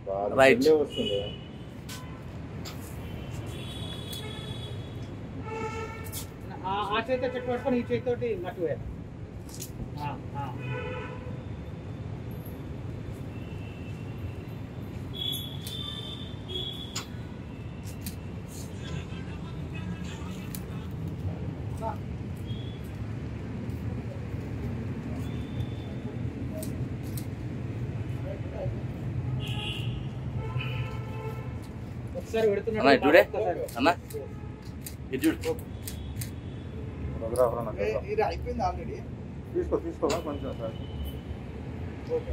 Right. చెల్లె వస్తుంది ఆ- ఆ చేతితో చెట్టు పట్టుకొని ఈ చేతితోటి మట్టి వేయాలి ఆ, ఆ. ఒకసారి పెడుతున్నాడు అన్న, ఇటుడే? ఒక్కసారి. అన్న ఇటు చూడు ఫోటోగ్రాఫర్ అన్న చూద్దాం. ఇది అయిపోయింది ఆల్రెడీ తీసుకో తీసుకోవా కొంచెం సార్ ఓకే.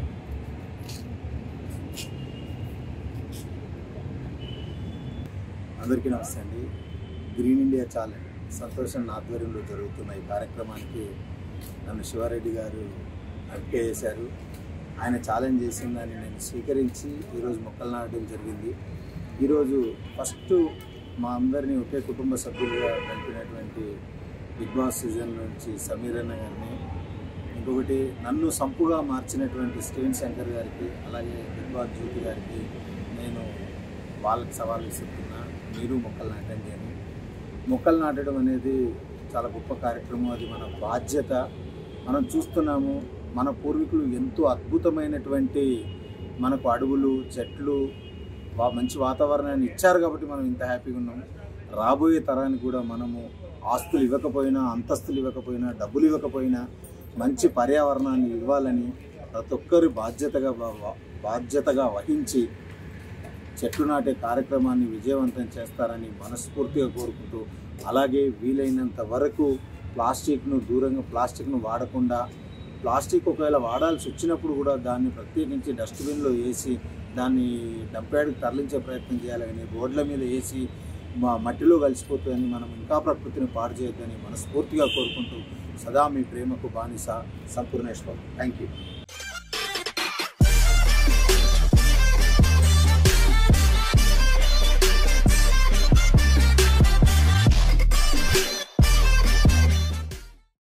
అందరికీ నమస్తే అండి గ్రీన్ ఇండియా ఛాలెంజ్ సంతోషం నా ఆధ్వర్యంలో జరుగుతున్న ఈ కార్యక్రమానికి నన్ను శివారెడ్డి గారు ఎంపిక చేశారు ఆయన ఛాలెంజ్ చేసిందని నేను స్వీకరించి ఈరోజు మొక్కలు నాటడం జరిగింది ఈరోజు ఫస్ట్ మా అందరినీ ఒకే కుటుంబ సభ్యులుగా కలిపినటువంటి బిగ్ బాస్ సీజన్ నుంచి సమీర్ అన్న గారిని ఇంకొకటి నన్ను సంపుగా మార్చినటువంటి స్టీవెన్ శంకర్ గారికి అలాగే బిగ్ బాస్ జ్యోతి గారికి నేను వాళ్ళకి సవాల్ విసురుతున్నా మీరు మొక్కలు నాటండి అని మొక్కలు నాటడం అనేది చాలా గొప్ప కార్యక్రమం అది మన బాధ్యత మనం చూస్తున్నాము మన పూర్వీకులు ఎంతో అద్భుతమైనటువంటి మనకు అడవులు చెట్లు వా- మంచి వాతావరణాన్ని ఇచ్చారు కాబట్టి మనం ఇంత హ్యాపీగా ఉన్నాము రాబోయే తరానికి కూడా మనము ఆస్తులు ఇవ్వకపోయినా అంతస్తులు ఇవ్వకపోయినా డబ్బులు ఇవ్వకపోయినా మంచి పర్యావరణాన్ని ఇవ్వాలని ప్రతి ఒక్కరి బాధ్యతగా బా- బాధ్యతగా వహించి చెట్లు నాటే కార్యక్రమాన్ని విజయవంతం చేస్తారని మనస్ఫూర్తిగా కోరుకుంటూ అలాగే వీలైనంత వరకు ప్లాస్టిక్ను దూరంగా ప్లాస్టిక్ను వాడకుండా ప్లాస్టిక్ ఒకవేళ వాడాల్సి వచ్చినప్పుడు కూడా దాన్ని ప్రత్యేకించి డస్ట్బిన్లో వేసి దాన్ని డంప్యార్డ్కి తరలించే ప్రయత్నం చేయాలి కానీ రోడ్ల మీద వేసి మా మట్టిలో కలిసిపోతుందని మనం ఇంకా ప్రకృతిని పాడు చేయొద్దని మనస్ఫూర్తిగా కోరుకుంటూ సదా మీ ప్రేమకు బానిస సంపూర్ణేశ్వర్ థ్యాంక్ యూ